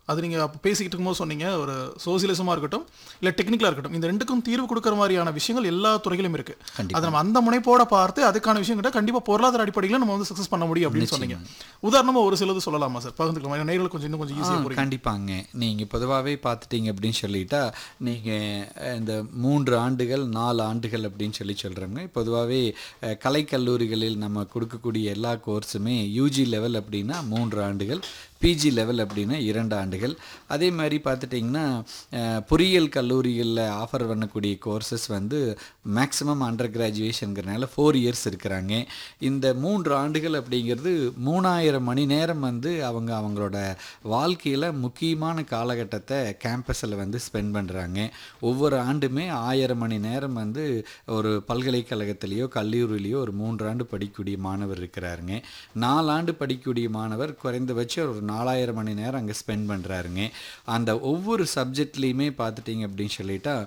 அது நீங்கள் அப்போ பேசிக்கிட்டு இருக்கும்போது சொன்னீங்க ஒரு சோசியலிசமாக இருக்கட்டும் இல்லை டெக்னிக்கலாக இருக்கட்டும் இந்த ரெண்டுக்கும் தீர்வு கொடுக்குற மாதிரியான விஷயங்கள் எல்லா துறையிலும் இருக்கு அதை நம்ம அந்த முனைப்போட பார்த்து அதுக்கான விஷயம் கிட்ட கண்டிப்பாக பொருளாதார அடிப்படையில் நம்ம வந்து சக்ஸஸ் பண்ண முடியும் அப்படின்னு சொன்னீங்க உதாரணமா ஒரு சிலது சொல்லலாமா சார் பகிர்ந்துக்கலாம் நேர்களுக்கு கொஞ்சம் இன்னும் கொஞ்சம் ஈஸியாக புரியும் கண்டிப்பாங்க நீங்கள் பொதுவாகவே பார்த்துட்டீங்க அப்படின்னு சொல்லிட்டா நீங்கள் இந்த மூன்று ஆண்டுகள் நாலு ஆண்டுகள் அப்படின்னு சொல்லி சொல்கிறோங்க பொதுவாகவே கலைக்கல்லூரிகளில் நம்ம கொடுக்கக்கூடிய எல்லா கோர்ஸுமே யூஜி லெவல் அப்படின்னா மூன்று ஆண்டுகள் பிஜி லெவல் அப்படின்னா இரண்டு ஆண்டுகள் அதே மாதிரி பார்த்துட்டிங்கன்னா அஹ், பொறியியல் கல்லூரிகளில் ஆஃபர் பண்ணக்கூடிய கோர்சஸ் வந்து மேக்ஸிமம் அண்டர் கிராஜுவேஷனுங்கிறனால ஃபோர் இயர்ஸ் இருக்கிறாங்க இந்த மூன்று ஆண்டுகள் அப்படிங்கிறது மூணாயிரம் மணி நேரம் வந்து அவங்க அவங்களோட வாழ்க்கையில் முக்கியமான காலகட்டத்தை கேம்பஸில் வந்து ஸ்பெண்ட் பண்ணுறாங்க ஒவ்வொரு ஆண்டுமே ஆயிரம் மணி நேரம் வந்து ஒரு பல்கலைக்கழகத்திலேயோ கல்லூரியிலையோ ஒரு மூன்று ஆண்டு படிக்கக்கூடிய மாணவர் இருக்கிறாருங்க நாலாண்டு படிக்கக்கூடிய மாணவர் குறைந்தபட்சம் ஒரு நாலாயிரம் மணி நேரம் அங்கே ஸ்பெண்ட் பண்ணுறாருங்க அந்த ஒவ்வொரு சப்ஜெக்ட்லேயுமே பார்த்துட்டிங்க அப்படின்னு சொல்லிட்டா